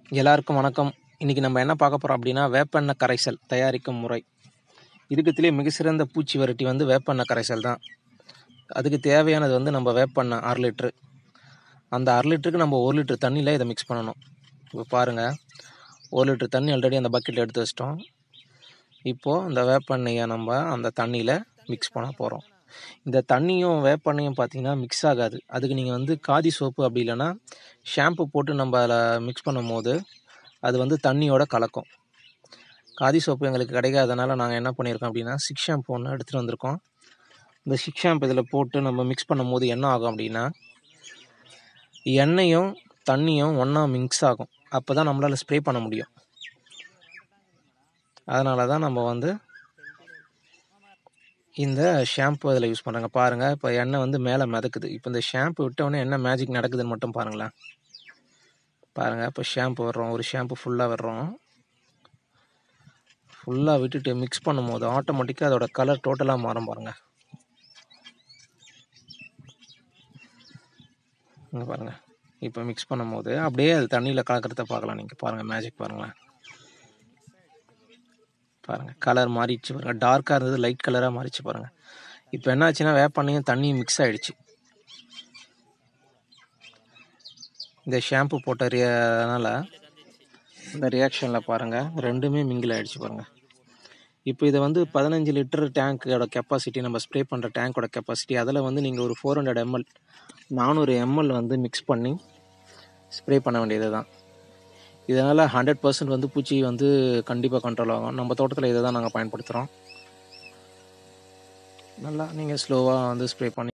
எல்லாருக்கும் வணக்கம் இன்னைக்கு நம்ம என்ன பார்க்க போறோம் அப்படின்னா வேப்பெண்ணெய் கரைசல் தயாரிக்கும் முறை இருக்கிறதுலே மிக சிறந்த பூச்சி விரட்டி வந்து வேப்பெண்ணெய் கரைசல் தான் அதுக்கு தேவையானது வந்து நம்ம வேப்பெண்ணெய் அரை லிட்ரு அந்த அரை லிட்டருக்கு நம்ம ஒரு லிட்டர் தண்ணியில் இதை மிக்ஸ் பண்ணணும் இப்போ பாருங்கள் ஒரு லிட்டர் தண்ணி ஆல்ரெடி அந்த பக்கெட்டில் எடுத்து வச்சிட்டோம் இப்போது அந்த வேப்பெண்ணெயை நம்ம அந்த தண்ணியில் மிக்ஸ் பண்ண போகிறோம் இந்த தண்ணியும் வேப்பெண்ணையும் பார்த்தீங்கன்னா மிக்ஸ் ஆகாது அதுக்கு நீங்கள் வந்து காதி சோப்பு அப்படி இல்லைன்னா ஷாம்பு போட்டு நம்ம அதில் மிக்ஸ் பண்ணும் போது அது வந்து தண்ணியோட கலக்கும் காதி சோப்பு எங்களுக்கு கிடைக்காதனால நாங்கள் என்ன பண்ணியிருக்கோம் அப்படின்னா சிக் ஷாம்பு ஒன்று எடுத்துகிட்டு வந்திருக்கோம் இந்த சிக் ஷாம்பு இதில் போட்டு நம்ம மிக்ஸ் பண்ணும் போது என்ன ஆகும் அப்படின்னா எண்ணெயும் தண்ணியும் ஒன்றா மிக்ஸ் ஆகும் அப்போ தான் நம்மளால் ஸ்ப்ரே பண்ண முடியும் அதனால தான் நம்ம வந்து இந்த ஷாம்பு அதில் யூஸ் பண்ணுறாங்க பாருங்கள் இப்போ எண்ணெய் வந்து மேலே மிதக்குது இப்போ இந்த ஷாம்பு விட்டோடனே என்ன மேஜிக் நடக்குதுன்னு மட்டும் பாருங்களேன் பாருங்கள் இப்போ ஷாம்பு வர்றோம் ஒரு ஷாம்பு ஃபுல்லாக வர்றோம் ஃபுல்லாக விட்டுட்டு மிக்ஸ் பண்ணும்போது ஆட்டோமேட்டிக்காக அதோட கலர் டோட்டலாக மாறும் பாருங்கள் இங்கே பாருங்கள் இப்போ மிக்ஸ் பண்ணும்போது அப்படியே அது தண்ணியில் கலக்கிறத பார்க்கலாம் நீங்கள் பாருங்கள் மேஜிக் பாருங்களேன் பாருங்கள் கலர் மாறிடுச்சு பாருங்கள் டார்க்காக இருந்தது லைட் கலராக மாறிச்சு பாருங்கள் இப்போ என்ன ஆச்சுன்னா வேப்பண்ணையும் தண்ணியும் மிக்ஸ் ஆகிடுச்சு இந்த ஷாம்பு போட்ட ரியானால இந்த ரியாக்ஷனில் பாருங்கள் ரெண்டுமே மிங்கில் ஆகிடுச்சு பாருங்கள் இப்போ இதை வந்து பதினஞ்சு லிட்டர் டேங்க்கோட கெப்பாசிட்டி நம்ம ஸ்ப்ரே பண்ணுற டேங்க்கோட கெப்பாசிட்டி அதில் வந்து நீங்கள் ஒரு ஃபோர் ஹண்ட்ரட் எம்எல் நானூறு எம்எல் வந்து மிக்ஸ் பண்ணி ஸ்ப்ரே பண்ண வேண்டியது தான் இதனால் ஹண்ட்ரட் பர்சன்ட் வந்து பூச்சி வந்து கண்டிப்பாக கண்ட்ரோல் ஆகும் நம்ம தோட்டத்தில் இதை தான் நாங்கள் பயன்படுத்துகிறோம் நல்லா நீங்கள் ஸ்லோவாக வந்து ஸ்ப்ரே பண்ணி